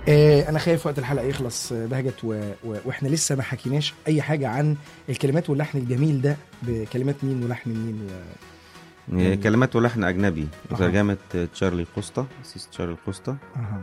آه انا خايف وقت الحلقه يخلص آه، بهجت و... و... واحنا لسه ما حكيناش اي حاجه عن الكلمات واللحن الجميل ده بكلمات مين ولحن مين و... هي كلمات ولحن اجنبي أها. ترجمه تشارلي كوستا سيس تشارلي كوستا أها.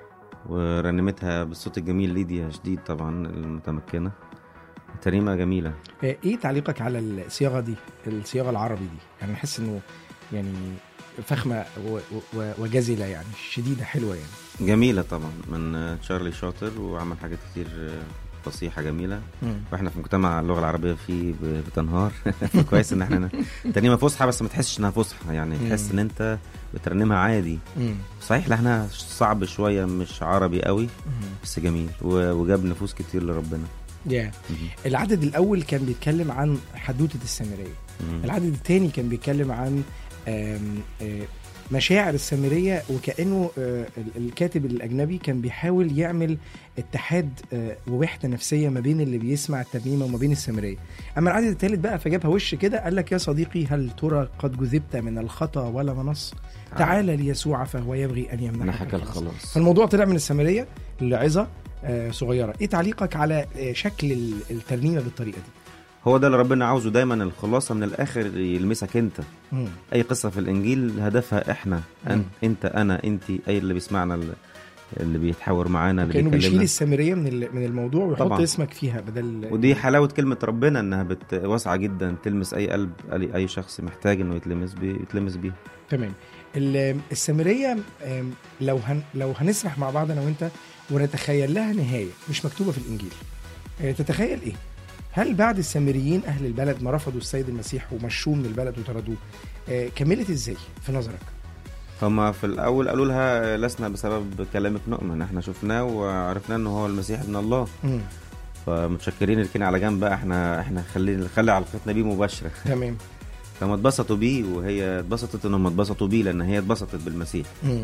ورنمتها بالصوت الجميل ليديا جديد طبعا المتمكنه ترنيمه جميله آه ايه تعليقك على الصياغه دي الصياغه العربي دي يعني احس انه يعني فخمه و... و... وجزله يعني شديده حلوه يعني جميله طبعا من تشارلي شاطر وعمل حاجات كتير فصيحه جميله مم. واحنا في مجتمع اللغه العربيه فيه ب- بتنهار كويس ان احنا ترنيمه فصحى بس ما تحسش انها فصحى يعني مم. تحس ان انت بترنمها عادي مم. صحيح لحنها صعب شويه مش عربي قوي مم. بس جميل و- وجاب نفوس كتير لربنا يا مهم. العدد الاول كان بيتكلم عن حدوته السامريه مهم. العدد الثاني كان بيتكلم عن آم، آه، مشاعر السامريه وكانه آه، ال- الكاتب الاجنبي كان بيحاول يعمل اتحاد آه، ووحده نفسيه ما بين اللي بيسمع الترنيمه وما بين السامريه اما العدد الثالث بقى فجابها وش كده قال لك يا صديقي هل ترى قد جذبت من الخطا ولا منص تعال ليسوع فهو يبغي ان يمنحك نحك الخلاص. الخلاص فالموضوع طلع من السامريه لعظه آه، صغيره ايه تعليقك على آه، شكل ال- الترنيمه بالطريقه دي هو ده اللي ربنا عاوزه دايما الخلاصه من الاخر يلمسك انت مم. اي قصه في الانجيل هدفها احنا مم. أن انت انا انت اي اللي بيسمعنا اللي- اللي بيتحاور معانا اللي كانه بيشيل بيكلمنا السامريه من ال- من الموضوع ويحط طبعاً. اسمك فيها بدل ودي حلاوه كلمه ربنا انها بت... واسعه جدا تلمس اي قلب اي أي شخص محتاج انه يتلمس بيه يتلمس بيها تمام ال- السامريه آم، لو هن لو هنسرح مع بعض انا وانت ونتخيل لها نهايه مش مكتوبه في الانجيل آه، تتخيل ايه؟ هل بعد السامريين اهل البلد ما رفضوا السيد المسيح ومشوه من البلد وطردوه آه، كملت ازاي في نظرك؟ هما في الاول قالوا لها لسنا بسبب كلامك نؤمن احنا شفناه وعرفنا انه هو المسيح ابن الله مم. فمتشكرين اركني على جنب بقى احنا احنا خلي خلي علاقتنا بيه مباشره تمام فما اتبسطوا بيه وهي اتبسطت انهم اتبسطوا بيه لان هي اتبسطت بالمسيح مم.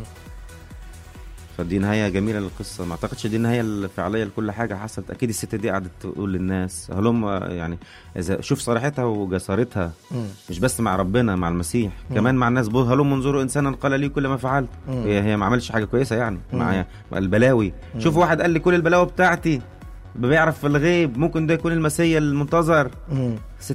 فدي نهايه جميله للقصه ما اعتقدش دي النهايه الفعليه لكل حاجه حصلت اكيد الست دي قعدت تقول للناس هلم يعني اذا شوف صراحتها وجسارتها مم. مش بس مع ربنا مع المسيح مم. كمان مع الناس بقول هلم انظروا انسانا قال لي كل ما فعلت مم. هي هي ما عملتش حاجه كويسه يعني مم. مع مع البلاوي مم. شوف واحد قال لي كل البلاوي بتاعتي بيعرف في الغيب ممكن ده يكون المسيا المنتظر مم.